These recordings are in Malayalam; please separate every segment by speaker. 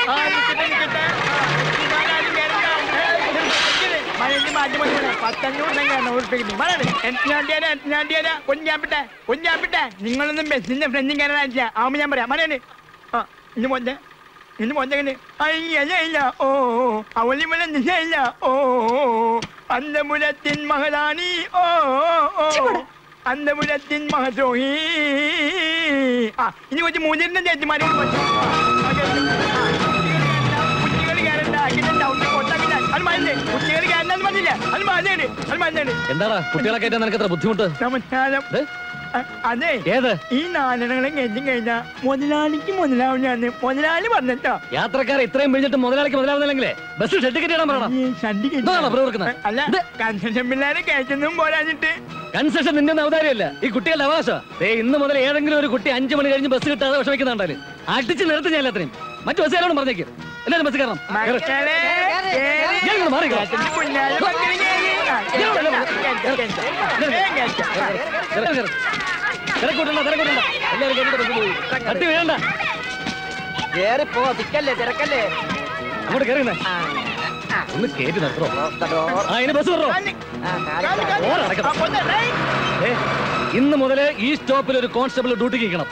Speaker 1: ആ, നിൽക്കട്ടെ, നിൽക്കട്ടെ. ആ, ഞാനാദ്യം കയറണ്ട. ഏ, മഴയ്ക്ക് മാറ്റി മതി പത്തഞ്ഞൂറ് രൂപ ഉറപ്പിക്കുന്നു വളരെ ഞാണ്ടിയാരാ ഞാണ്ടിയാരാ കൊഞ്ഞാപ്പിട്ടെ കൊഞ്ഞാപ്പിട്ടെ നിങ്ങളൊന്നും ബസ്സിന്റെ ഫ്രണ്ടും കയറാനില്ല ആവുമ്പോ ഞാൻ പറയാം മഴയാണ് ആ ഇന്ന് പോന്നെ ഇന്ന് പോന്നെ അയ്യല്ല ഓ അവളിമല നിശയില്ല ഓ അന്തപുരത്തിൻ മഹദാനി ഓ ഓ അന്തപുരത്തിൻ മഹദ്രോഹി ആ ഇനി കുറച്ച് മൂന്നിന്റെ ചേച്ചിമാരോട് പറ്റും കുട്ടികൾ കയറണ്ട അങ്ങനെ ടൗണിൽ കൊണ്ടാക്കില്ല അത് മതി കുട്ടികൾ കയറണ്ടെന്ന് പറഞ്ഞില്ല അത് മതിയാണ് അത് മതിയാണ്
Speaker 2: എന്താടാ കുട്ടികളെ കയറ്റാൻ നിനക്ക് എത്ര ബുദ്ധിമുട്ട്
Speaker 1: നമസ്കാരം
Speaker 2: ദേ,
Speaker 1: അ- അതെ
Speaker 2: ഏത്
Speaker 1: ഈ നാലെണ്ണങ്ങളെ കയറ്റി കഴിഞ്ഞാ മുതലാളിക്ക് മുതലാവും ഞാൻ മുതലാളി പറഞ്ഞിട്ടോ
Speaker 2: യാത്രക്കാരെ ഇത്രയും പിഴിഞ്ഞിട്ട് മുതലാളിക്ക് മുതലാവുന്നില്ലെങ്കിലേ ബസ്സിൽ ഷെഡ് കെട്ടിയിടാൻ പറയണം
Speaker 1: ഈ ഷണ്ടി കെട്ടി-
Speaker 2: ഇതാണോ ഇവിടെ വെക്കുന്നത്?
Speaker 1: അല്ല
Speaker 2: ഇത്?
Speaker 1: കൺസെഷൻ പിള്ളേരെ കയറ്റുന്നതും പോരാഞ്ഞിട്ട്
Speaker 2: കൺസെഷൻ നിന്റെ ഒന്നും അവതാരമല്ല ഈ കുട്ടികളുടെ അവകാശം ദേ ഇന്ന് മുതൽ ഏതെങ്കിലും ഒരു കുട്ടി അഞ്ചു മണി കഴിഞ്ഞ് ബസ് കിട്ടാതെ വിഷമിക്കുന്നുണ്ടാല് അടിച്ച് നിർത്തി ഞാൻ എല്ലാത്തിനും മറ്റു ബസ്സുകാരോട് പറഞ്ഞേക്ക് എല്ലാവരും ബസ് കയറണം കേറ്.
Speaker 1: മക്കളെ കേറി.
Speaker 2: ഞാൻ ഇങ്ങോട്ട് മാറി നിൽക്കാം.
Speaker 1: കേട്ടിട്ട് കുഞ്ഞാലെ മക്കളെ കേറി. ആ, കേറി. കേറി, കേറി. വേഗം കേറി.
Speaker 2: കേറ്, കേറ്. തിരക്കൂട്ടണ്ട തിരക്കൂട്ടണ്ട എല്ലാവരും കേട്ടിട്ട് ബസ് പോയി തട്ടി വീഴണ്ട
Speaker 3: കേറിപ്പോ തിക്കല്ലേ തിരക്കല്ലേ
Speaker 2: അങ്ങോട്ട് കയറിയുന്നേ ഒന്ന് കേറ്റി നിർത്തോ ആ ഇനി ബസ് കയറോ
Speaker 1: കാല്, കാല്.
Speaker 2: ഓരടക്കണം.
Speaker 1: ആ, ഒന്ന് റൈറ്റ്.
Speaker 2: ഏ, ഇന്ന് മുതല് ഈ സ്റ്റോപ്പിൽ ഒരു കോൺസ്റ്റബിൾ ഡ്യൂട്ടിക്ക് നിൽക്കണം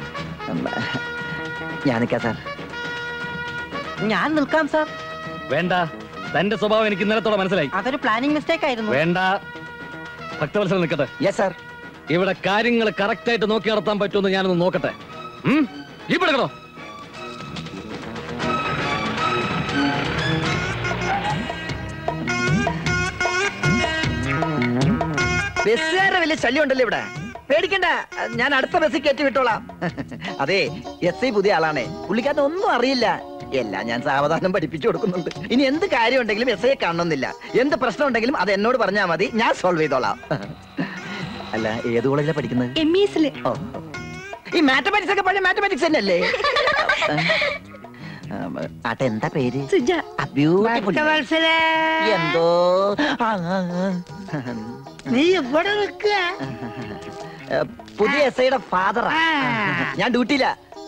Speaker 3: ഞാൻ നിൽക്കാം സാർ ഞാൻ നിൽക്കാം സാർ
Speaker 2: വേണ്ട തന്റെ സ്വഭാവം എനിക്ക് ഇന്നലത്തോടെ മനസ്സിലായി
Speaker 3: അതൊരു പ്ലാനിങ് മിസ്റ്റേക്ക് ആയിരുന്നു
Speaker 2: വേണ്ട ഭക്തവത്സരം നിൽക്കട്ടെ
Speaker 3: യെസ് സാർ
Speaker 2: ഇവിടെ കാര്യങ്ങൾ കറക്റ്റ് ആയിട്ട് നോക്കി നടത്താൻ പറ്റുമെന്ന് ഞാനൊന്ന് നോക്കട്ടെ ഉം? ഇവിടെ കിടോ
Speaker 3: ബസ്സുകാരുടെ വലിയ ശല്യം ഉണ്ടല്ലോ ഇവിടെ പേടിക്കണ്ട ഞാൻ അടുത്ത ബസ്സിൽ കയറ്റി വിട്ടോളാം അതെ എസ് ഐ പുതിയ ആളാണേ പുള്ളിക്കാരൻ ഒന്നും അറിയില്ല എല്ലാം ഞാൻ സാവധാനം പഠിപ്പിച്ചു കൊടുക്കുന്നുണ്ട് ഇനി എന്ത് കാര്യം ഉണ്ടെങ്കിലും എസ് ഐയെ കാണണമെന്നില്ല എന്ത് പ്രശ്നം ഉണ്ടെങ്കിലും അത് എന്നോട് പറഞ്ഞാൽ മതി ഞാൻ സോൾവ് ചെയ്തോളാം അല്ല ഏത് കോളേജിലാണ് പഠിക്കുന്നത്
Speaker 4: എം ഇ എസില്
Speaker 3: ഓ ഈ മാത്തമാറ്റിക്സ് ഒക്കെ പഴയ മാത്തമാറ്റിക്സ് തന്നെയല്ലേ ആട്ടെ എന്താ പേര്
Speaker 4: സുജ
Speaker 3: ആ, beautiful.
Speaker 1: ഭക്തവത്സലേ.
Speaker 3: എന്തോ ആ, ആ, ആ.
Speaker 1: നീ ഇവിടെ നിൽക്കുക
Speaker 3: ഏ, പുതിയ എസ് ഐയുടെ ഫാദറാ ഞാൻ ഡ്യൂട്ടിയില്ല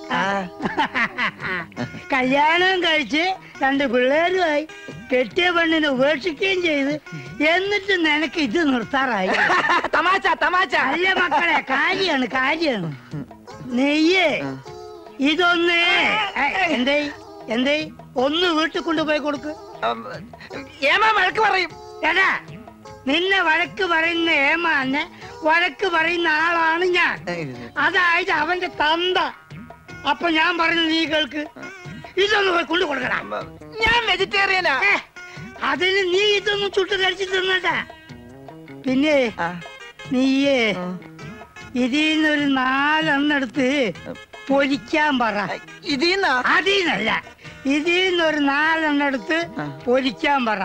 Speaker 1: കല്യാണം കഴിച്ച് രണ്ട് പിള്ളേരുമായി കെട്ടിയ പെണ്ണിനെ ഉപേക്ഷിക്കുകയും ചെയ്ത് എന്നിട്ട് നിനക്ക് ഇത് നിർത്താറായി
Speaker 3: തമാശ തമാശ
Speaker 1: അല്ല മക്കളെ കാര്യാണ് കാര്യാണ് നെയ്യേ ഇതൊന്ന് ഏയ്, എന്തേ എന്തേ ഒന്ന് വീട്ടിൽ കൊണ്ടുപോയി കൊടുക്ക്
Speaker 3: ഏമാ വഴക്ക് പറയും
Speaker 1: എടാ നിന്നെ വഴക്ക് പറയുന്ന ഏമാന്നെ വഴക്ക് പറയുന്ന ആളാണ് ഞാൻ അതായത് അവന്റെ തന്ത അപ്പൊ ഞാൻ പറഞ്ഞു നീ കേൾക്ക് ഇതൊന്ന് പോയി കൊണ്ടു കൊടുക്കടാ
Speaker 3: ഞാൻ വെജിറ്റേറിയനാ
Speaker 1: ഏ, അതിന് നീ ഇതൊന്നും ചുട്ട് കഴിച്ചു തിന്നട്ടാ പിന്നെ
Speaker 3: ആ,
Speaker 1: നീയേ
Speaker 3: ആ.
Speaker 1: ഇതിൽ നിന്നൊരു നാലെണ്ണം എടുത്ത് പൊരിക്കാൻ പറ
Speaker 3: ഇതിന്നാ
Speaker 1: അതിന്നല്ല ഇതിൽ നിന്നൊരു നാലെണ്ണം എടുത്ത്
Speaker 3: ആ.
Speaker 1: പൊരിക്കാൻ പറ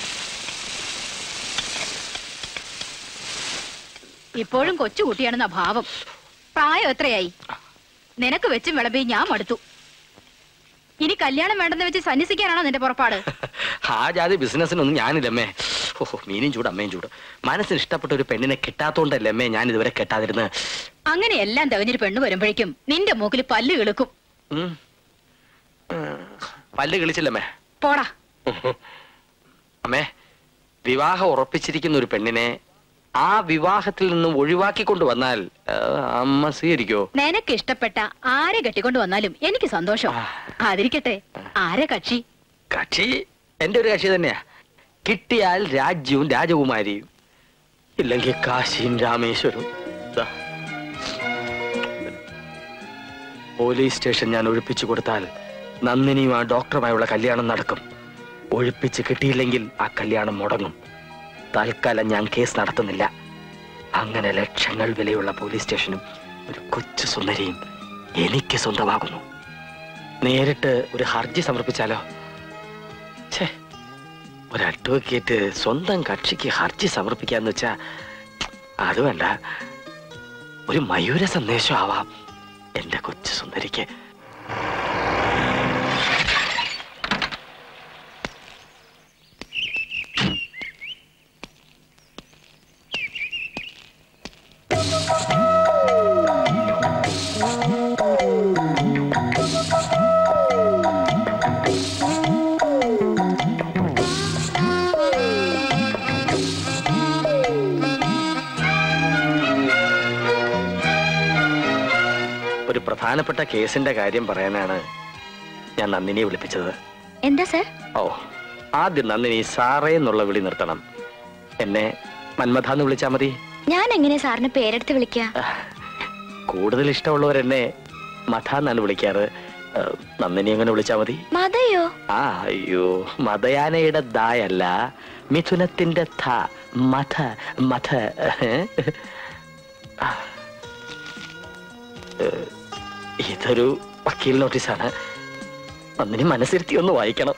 Speaker 4: ഇപ്പോഴും കൊച്ചുകുട്ടിയാണെന്ന ഭാവം പ്രായം എത്രയായി നിനക്ക് വെച്ചും വിളമ്പി ഞാൻ മടുത്തു ഇനി കല്യാണം വേണ്ടെന്ന് വെച്ച് സന്യസിക്കാനാണോ നിന്റെ പുറപ്പാട്
Speaker 5: ആ ജാതി ബിസിനസ്സിനൊന്നും ഞാനില്ലമ്മേ ഓഹോ മീനും ചൂട് അമ്മയും ചൂട് മനസ്സിന് ഇഷ്ടപ്പെട്ട ഒരു പെണ്ണിനെ കിട്ടാത്തോണ്ടല്ലേ അമ്മേ ഞാൻ ഇതുവരെ കെട്ടാതിരുന്നത്
Speaker 4: അങ്ങനെ എല്ലാം തവഞ്ഞൊരു പെണ്ണ് വരുമ്പോഴേക്കും നിന്റെ മൂക്കിൽ പല്ല് കിളുക്കും
Speaker 5: ഉം. ഉം. പല്ല് കിളിച്ചില്ലമ്മേ
Speaker 4: പോടാ
Speaker 5: അമ്മേ വിവാഹം ഉറപ്പിച്ചിരിക്കുന്ന ഒരു പെണ്ണിനെ ആ വിവാഹത്തിൽ നിന്നും ഒഴിവാക്കിക്കൊണ്ട് വന്നാൽ ആ, അമ്മ സ്വീകരിക്കോ
Speaker 4: നിനക്ക് ഇഷ്ടപ്പെട്ട ആരെ കെട്ടിക്കൊണ്ട് വന്നാലും എനിക്ക് സന്തോഷം അതിരിക്കട്ടെ ആരെ കക്ഷി
Speaker 5: കക്ഷി എന്റെ ഒരു കക്ഷി തന്നെയാ കിട്ടിയാൽ രാജ്യവും രാജകുമാരിയും ഇല്ലെങ്കിൽ കാശിയും രാമേശ്വരവും ദാ. പോലീസ് സ്റ്റേഷൻ ഞാൻ ഒഴിപ്പിച്ചു കൊടുത്താൽ നന്ദിനിയും ആ ഡോക്ടറുമായുള്ള കല്യാണം നടക്കും ഒഴിപ്പിച്ച് കിട്ടിയില്ലെങ്കിൽ ആ കല്യാണം മുടങ്ങും തൽക്കാലം ഞാൻ കേസ് നടത്തുന്നില്ല അങ്ങനെ ലക്ഷങ്ങൾ വിലയുള്ള പോലീസ് സ്റ്റേഷനും ഒരു കൊച്ചു സുന്ദരിയും എനിക്ക് സ്വന്തമാകുന്നു നേരിട്ട് ഒരു ഹർജി സമർപ്പിച്ചാലോ ഛേ ഒരു അഡ്വക്കേറ്റ് സ്വന്തം കക്ഷിക്ക് ഹർജി സമർപ്പിക്കാന്ന് വെച്ചാ അത് വേണ്ട ഒരു മയൂര സന്ദേശം ആവാം എന്റെ കൊച്ചു സുന്ദരിക്ക് ഒരു പ്രധാനപ്പെട്ട കേസിന്റെ കാര്യം പറയാനാണ് ഞാൻ നന്ദിനിയെ വിളിപ്പിച്ചത്
Speaker 4: എന്താ സർ
Speaker 5: ഓ ആദ്യം നന്ദിനി സാറേ എന്നുള്ള വിളി നിർത്തണം എന്നെ മന്മഥ എന്ന് വിളിച്ചാ മതി
Speaker 4: ഞാൻ എങ്ങനെ സാറിന് പേരെടുത്ത് വിളിക്കുക
Speaker 5: കൂടുതൽ ഇഷ്ടമുള്ളവർ എന്നെ മഥ എന്നാണ് വിളിക്കാറ് ഏ, നന്ദിനി എങ്ങനെ വിളിച്ചാ മതി
Speaker 4: മതയോ
Speaker 5: ആ അയ്യോ മതയാനയുടെ ദായല്ല മിഥുനത്തിന്റെ ഥ മഥ മഥ ആ. ഏ, ഇതൊരു വക്കീൽ നോട്ടീസാണ് നന്ദിനി മനസ്സിരുത്തി ഒന്ന് വായിക്കണം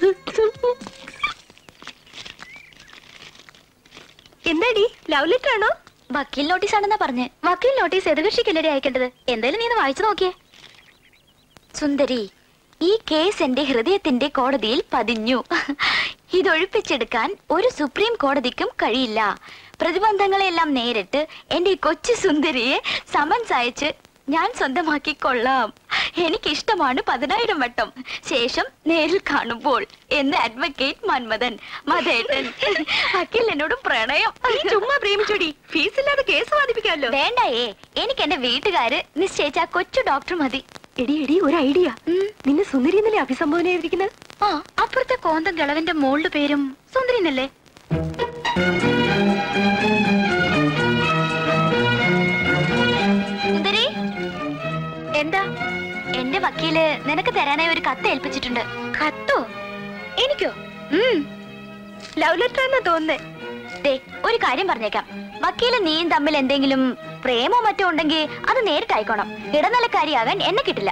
Speaker 4: എന്താടി ലവ് ലെറ്റർ ആണോ വക്കീൽ നോട്ടീസ് ആണെന്നാ പറഞ്ഞ് വക്കീൽ നോട്ടീസ് എതിർകക്ഷിക്കല്ലേ അയക്കേണ്ടത് എന്തായാലും നീ ഒന്ന് വായിച്ചു നോക്കിയേ സുന്ദരി ഈ കേസ് എന്റെ ഹൃദയത്തിന്റെ കോടതിയിൽ പതിഞ്ഞു ഇതൊഴിപ്പിച്ചെടുക്കാൻ ഒരു സുപ്രീം കോടതിക്കും കഴിയില്ല പ്രതിബന്ധങ്ങളെല്ലാം നേരിട്ട് എന്റെ ഈ കൊച്ചു സുന്ദരിയെ സമൻസ് അയച്ച് ഞാൻ സ്വന്തമാക്കി കൊള്ളാം എനിക്കിഷ്ടമാണ് പതിനായിരം വട്ടം ശേഷം നേരിൽ കാണുമ്പോൾ എന്ന് അഡ്വക്കേറ്റ് മന്മഥൻ മതേട്ടൻ അഖിൽ എന്നോട് പ്രണയം ചുമ്മാ പ്രേമിച്ചോടി ഫീസ് ഇല്ലാതെ കേസ് വാദിപ്പിക്കാമല്ലോ വേണ്ടായേ എനിക്ക് എന്റെ വീട്ടുകാര് നിശ്ചയിച്ച ആ കൊച്ചു ഡോക്ടർ മതി
Speaker 6: എടി എടി ഒരു ഐഡിയ നിന്നെ സുന്ദരി എന്നല്ലേ അഭിസംബോധന ചെയ്തിരിക്കുന്നത്
Speaker 4: ആ അപ്പുറത്തെ കോന്തം കിളവന്റെ മോളുടെ പേരും സുന്ദരി എന്നല്ലേ സുന്ദരി എന്താ എന്റെ വക്കീല് നിനക്ക് തരാനായി ഒരു കത്ത് ഏൽപ്പിച്ചിട്ടുണ്ട് കത്തോ എനിക്കോ ലവ് ലെറ്റർ എന്നാ തോന്നുന്നേ ദേ ഒരു കാര്യം പറഞ്ഞേക്കാം വക്കീല് നീയും തമ്മിൽ എന്തെങ്കിലും പ്രേമോ മറ്റോ ഉണ്ടെങ്കിൽ അത് നേരിട്ടായിക്കോണം ഇടനിലക്കാരിയാകാൻ എന്നെ കിട്ടില്ല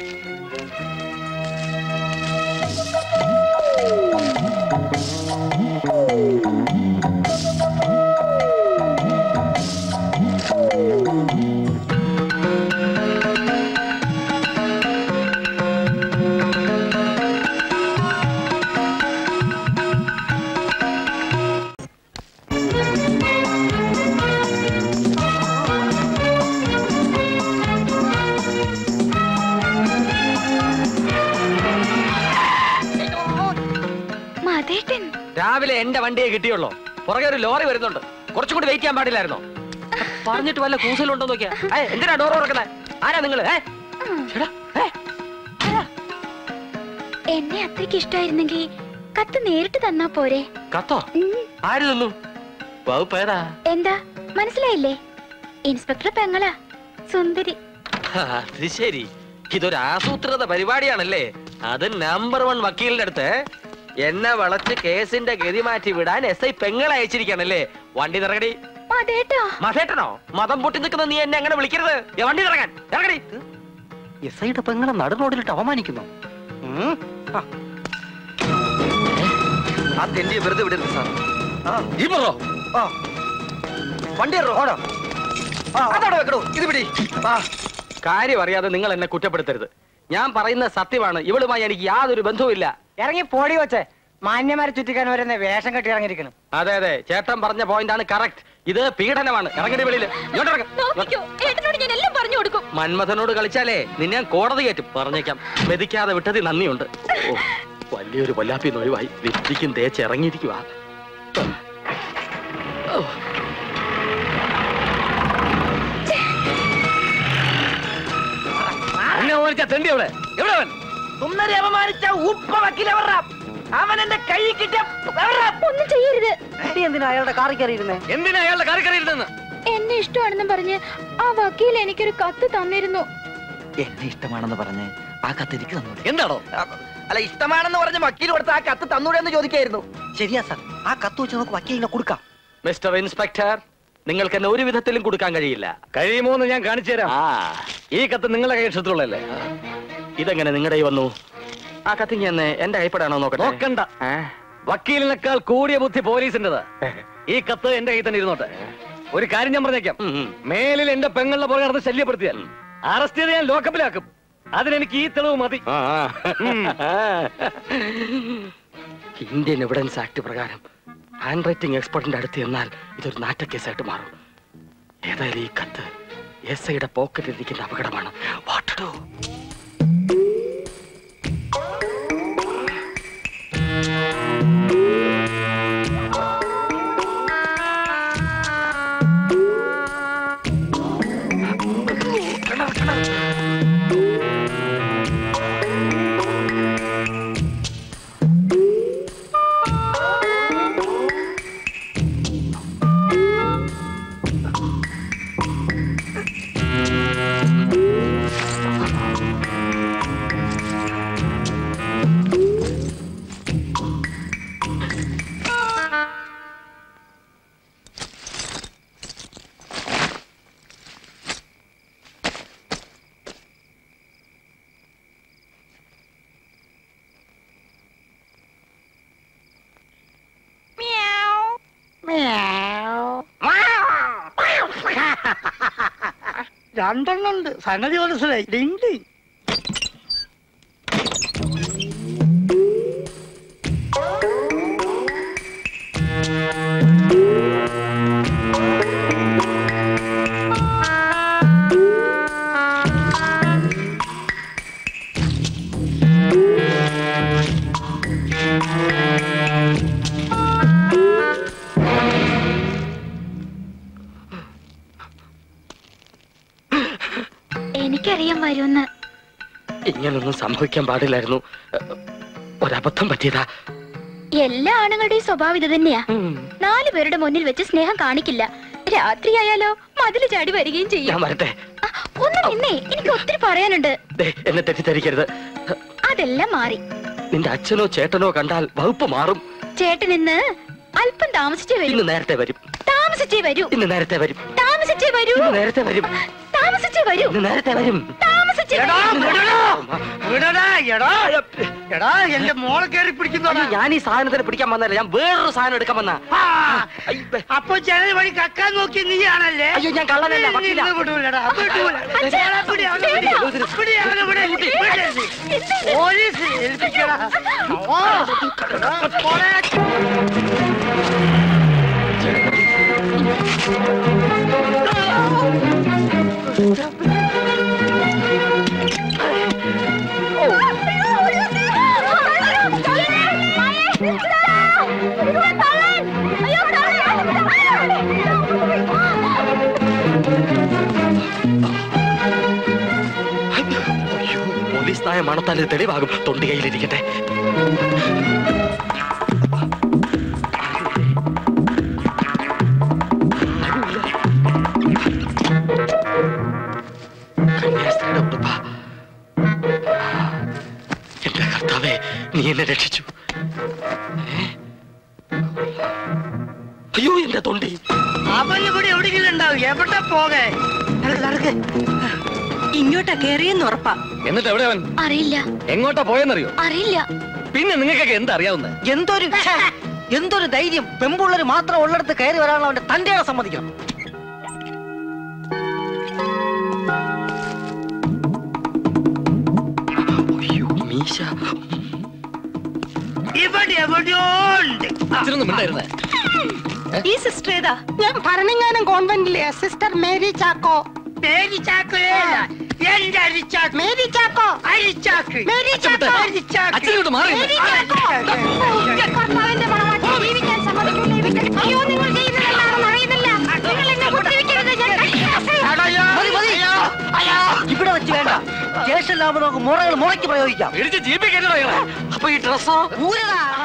Speaker 4: മതേട്ടൻ
Speaker 5: രാവിലെ എന്റെ വണ്ടിയെ കിട്ടിയുള്ളൂ പുറകെ ഒരു ലോറി വരുന്നുണ്ട് കുറച്ചും കൂടി വെയിറ്റ് ചെയ്യാൻ പാടില്ലായിരുന്നോ പറഞ്ഞിട്ട് വല്ല കൂസലുണ്ടോ നോക്കിയാ ഏ, എന്തിനാ ഡോർ തുറക്കണേ ആരാ നിങ്ങള് ഏ? എടാ, ഏ?
Speaker 4: എന്നെ അത്രയ്ക്ക് ഇഷ്ടമായിരുന്നെങ്കിൽ കത്ത് നേരിട്ട് തന്നാ പോരെ
Speaker 5: കത്തോ ആര് തന്നു വകുപ്പ് ഏതാ
Speaker 4: എന്താ മനസ്സിലായില്ലേ ഇൻസ്പെക്ടർ പെങ്ങളാ സുന്ദരി
Speaker 5: അത് ശരി ഇതൊരു ആസൂത്രിത പരിപാടിയാണല്ലേ അത് നമ്പർ വൺ വക്കീലിന്റെ അടുത്ത് എന്നെ വളച്ച് കേസിന്റെ ഗതി മാറ്റി വിടാൻ എസ് ഐ പെങ്ങളെ അയച്ചിരിക്കാണല്ലേ വണ്ടി നിറങ്ങടി
Speaker 4: അതേട്ടാ
Speaker 5: മതേട്ടനോ മതം പൊട്ടി നിൽക്കുന്ന നീ എന്നെ അങ്ങനെ വിളിക്കരുത് ഏ, വണ്ടി ഇറങ്ങാൻ ഇറങ്ങടി എസ് ഐയുടെ പെങ്ങളെ നടു റോഡിലിട്ട് അവമാനിക്കുന്നു
Speaker 3: ആ തെണ്ടി വെറുതെ വിടരുത് സാർ ആ
Speaker 5: ഈ പറോ
Speaker 3: ആ വണ്ടി റോഡോ അതവിടെ വെക്കണോ ഇത് പിടി ആ
Speaker 5: കാര്യം അറിയാതെ നിങ്ങൾ എന്നെ കുറ്റപ്പെടുത്തരുത് ഞാൻ പറയുന്ന സത്യമാണ് ഇവളുമായി എനിക്ക് യാതൊരു ബന്ധവുമില്ല
Speaker 1: ഇറങ്ങി പോടി വെച്ചേ മാന്യമാരെ ചുറ്റിക്കാൻ വരുന്ന വേഷം കെട്ടി ഇറങ്ങിയിരിക്കണം
Speaker 5: അതെ അതെ ചേട്ടൻ പറഞ്ഞ പോയിന്റ് ആണ് കറക്റ്റ് ഇത് പീഡനമാണ് ഇറങ്ങടി വെളിയിൽ ഇങ്ങോട്ട് ഇറങ്ങ്.
Speaker 4: നോക്കിക്കോ ഏട്ടനോട് ഞാൻ എല്ലാം പറഞ്ഞു കൊടുക്കും
Speaker 5: മന്മഥനോട് കളിച്ചാലേ നിന്നെ ഞാൻ കോടതി കയറ്റും പറഞ്ഞേക്കാം മെതിക്കാതെ വിട്ടതിൽ നന്ദിയുണ്ട് ഓ വലിയൊരു വല്ലാപ്പി ഒഴിവായി ലിപ്റ്റിക്കും തേച്ച് ഇറങ്ങിയിരിക്കുവാ ഓ.
Speaker 2: എന്നെ ഓടിച്ച തെണ്ടി അവിടെ എവിടെ അവൻ
Speaker 3: സുന്ദരി അപമാനിച്ച ഉപ്പ വക്കീലെവറാ അവൻ എന്റെ കൈ കിട്ടിയ എവറാ?
Speaker 4: ഒന്നും ചെയ്യരുത്
Speaker 1: എന്തിനാ അയാളുടെ കാറി കയറിയിരുന്നേ
Speaker 2: എന്തിനാ അയാളുടെ കറി കയറിയിരുന്നെന്ന്
Speaker 4: എന്നെ ഇഷ്ടമാണെന്ന് പറഞ്ഞ് ആ വക്കീൽ എനിക്കൊരു കത്ത് തന്നിരുന്നു
Speaker 3: എന്നെ ഇഷ്ടമാണെന്ന് പറഞ്ഞ് ആ കത്ത് എനിക്ക് തന്നൂടെ
Speaker 2: എന്താണോ
Speaker 3: അല്ല ഇഷ്ടമാണെന്ന് പറഞ്ഞ് വക്കീൽ കൊടുത്ത ആ കത്ത് തന്നൂടെ എന്ന് ചോദിക്കായിരുന്നു
Speaker 1: ശരിയാ സാർ ആ കത്ത് വെച്ച് നമുക്ക് വക്കീലിനെ കൊടുക്കാം
Speaker 5: മിസ്റ്റർ ഇൻസ്പെക്ടർ നിങ്ങൾക്ക് എന്നെ ഒരു വിധത്തിലും കൊടുക്കാൻ കഴിയില്ല
Speaker 2: കഴിയുമോ എന്ന് ഞാൻ കാണിച്ചു തരാം
Speaker 5: ആ
Speaker 2: ഈ കത്ത് നിങ്ങളുടെ കൈക്ഷത്തിലുള്ളല്ലേ
Speaker 5: ഇതെങ്ങനെ നിങ്ങളുടെ കൈ വന്നു ആ കത്തിങ് എന്നെ എന്റെ കൈപ്പെടാണോ നോക്കട്ടെ
Speaker 2: നോക്കണ്ട
Speaker 5: ആ.
Speaker 2: വക്കീലിനേക്കാൾ കൂടിയ ബുദ്ധി പോലീസിന്റേത് ഈ കത്ത് എന്റെ കയ്യിൽ തന്നെ ഇരുന്നോട്ടെ ഒരു കാര്യം ഞാൻ പറഞ്ഞേക്കാം
Speaker 5: ഉം, ഉം.
Speaker 2: മേലിൽ എന്റെ പെങ്ങളുടെ പുറകെ നടന്ന് ശല്യപ്പെടുത്തിയാൽ അറസ്റ്റ് ചെയ്ത് ഞാൻ ലോക്കപ്പിലാക്കും അതിനെനിക്ക് ഈ തെളിവ് മതി
Speaker 5: ആ, ആ. ഇന്ത്യൻ എവിഡൻസ് ആക്ട് പ്രകാരം ഹാൻഡ് റൈറ്റിംഗ് എക്സ്പെർട്ടിന്റെ അടുത്ത് എന്നാൽ ഇതൊരു നാറ്റക്കേസായിട്ട് മാറും ഏതായാലും ഈ കത്ത് എസ് ഐയുടെ പോക്കറ്റിൽ ഇരിക്കുന്ന അപകടമാണ് വാട്ട് ഡു
Speaker 1: രണ്ടെണ്ണം ഉണ്ട് സംഗതി മനസ്സിലായി ഉണ്ട്
Speaker 4: എനിക്കറിയാൻ വരുമെന്ന്
Speaker 5: ഇങ്ങനൊന്നും സംഭവിക്കാൻ പാടില്ലായിരുന്നു ഒരബദ്ധം പറ്റിയതാ
Speaker 4: എല്ലാ ആണുങ്ങളുടെയും സ്വഭാവം ഇത് തന്നെയാ നാലു പേരുടെ മുന്നിൽ വെച്ച് സ്നേഹം കാണിക്കില്ല രാത്രിയായാലോ മതില് ചാടി വരികയും
Speaker 5: ഞാൻ
Speaker 4: ചെയ്യും
Speaker 5: വരട്ടെ
Speaker 4: ആ, ഒന്ന് നിന്നേ എനിക്ക് ഒത്തിരി പറയാനുണ്ട്
Speaker 5: ദേ, എന്നെ തെറ്റിദ്ധരിക്കരുത്
Speaker 4: അതെല്ലാം മാറി
Speaker 5: നിന്റെ അച്ഛനോ ചേട്ടനോ കണ്ടാൽ വകുപ്പ് മാറും
Speaker 4: ചേട്ടൻ ഇന്ന് അല്പം താമസിച്ചേ വരൂ
Speaker 5: ഇന്ന് നേരത്തെ വരും
Speaker 4: താമസിച്ചേ വരൂ
Speaker 5: ഇന്ന് നേരത്തെ വരും
Speaker 4: താമസിച്ചേ വരൂ
Speaker 5: ഇന്ന് നേരത്തെ വരും
Speaker 4: താമസിച്ചേ വരൂ
Speaker 5: ഇന്ന് നേരത്തെ വരും
Speaker 4: താമസിച്ചേ
Speaker 1: എടാ
Speaker 4: വരൂ.
Speaker 1: വിടടാ വിടടാ എടാ എടാ എന്റെ മോളെ കയറി പിടിക്കുന്നോടാ
Speaker 5: അയ്യോ, ഞാൻ ഈ സാധനത്തിന് പിടിക്കാൻ വന്നല്ല ഞാൻ വേറൊരു സാധനം എടുക്കാൻ വന്ന
Speaker 1: ആ, അപ്പൊ ജനൽ വഴി കക്കാൻ നോക്കി നീയാണല്ലേ
Speaker 5: അയ്യോ, ഞാൻ കള്ളനല്ല,
Speaker 1: നീ
Speaker 5: വക്കീലാ.
Speaker 1: ഇന്ന് വിടൂലടാ, വിടൂല. എടാ, പിടി അവനെ, പിടി. പിടി അവനെ, പിടി. വിടരുത്. പോലീസ് ഏൽപ്പിക്കടാ. ഓ, എടാ, പോടാ.
Speaker 5: അയ്യോ, പോലീസ് നായ മണത്താൽ ഇത് തെളിവാകും തൊണ്ടി കയ്യിലിരിക്കട്ടെ കന്യാസ്ത്രീയുടെ ഉടുപ്പാ. എന്റെ കർത്താവേ നീ എന്നെ രക്ഷിച്ചു ഏ? അയ്യോ എന്റെ തൊണ്ടി
Speaker 1: അവൻ ഇവിടെ എവിടെയെങ്കിലും ഉണ്ടാവും എവിടെ പോകേ
Speaker 6: ഇങ്ങോട്ടാ കേറിയെന്ന് ഉറപ്പാ
Speaker 2: എന്നിട്ട് എവിടെ അവൻ
Speaker 4: അറിയില്ല
Speaker 2: എങ്ങോട്ടാ പോയെന്നറിയോ
Speaker 4: അറിയില്ല
Speaker 2: പിന്നെ നിങ്ങൾക്കൊക്കെ എന്താ അറിയാവുന്നത്
Speaker 3: എന്തൊരു ഛേ, എന്തൊരു ധൈര്യം പെമ്പുള്ളര് മാത്രം ഉള്ളിടത്ത് കയറി വരാനുള്ള അവന്റെ തന്റെ സമ്മതിക്കണം
Speaker 5: അയ്യോ മീശ
Speaker 1: ഇവിടെ എവിടെയോ ഉണ്ട്
Speaker 2: അച്ഛനൊന്നും മിണ്ടായിരുന്നേ
Speaker 6: ഈ സിസ്റ്റർ ഏതാ ഞാൻ ഭരണങ്ങാനം കോൺവെന്റിലെ സിസ്റ്റർ മേരി ചാക്കോ
Speaker 1: മേരി ചാക്കോയല്ല എന്റെ അരിച്ചാക്ക്
Speaker 6: മേരി ചാക്കോ
Speaker 1: അരിച്ചാക്ക്
Speaker 6: മേരി
Speaker 2: അച്ഛൻ വിട്ടെ.
Speaker 1: അരിച്ചാക്ക്
Speaker 2: അച്ഛനോട്ട് മാറി നിന്ന്.
Speaker 6: മേരി ചാക്കോ കർത്താവിന്റെ മണവാട്ടി ജീവിക്കാൻ സമ്മതിക്കില്ല ഇവർക്ക്. അയ്യോ നിങ്ങൾ ചെയ്യുന്നതെന്താണെന്ന് അറിയുന്നില്ല നിങ്ങൾ എന്നെ കുത്തിവെക്കരുത് ഞാൻ
Speaker 3: മതി മതി ഇവിടെ വെച്ച് വേണ്ട സ്റ്റേഷനിലാവുമ്പോ നമുക്ക് മുറകൾ മുറയ്ക്ക് പ്രയോഗിക്കാം
Speaker 2: ഇടിച്ച് ജീപ്പിൽ കയറ്റണോ ഇയാളെ?
Speaker 5: അപ്പൊ ഈ ഡ്രസ്സോ
Speaker 3: ഊരടാ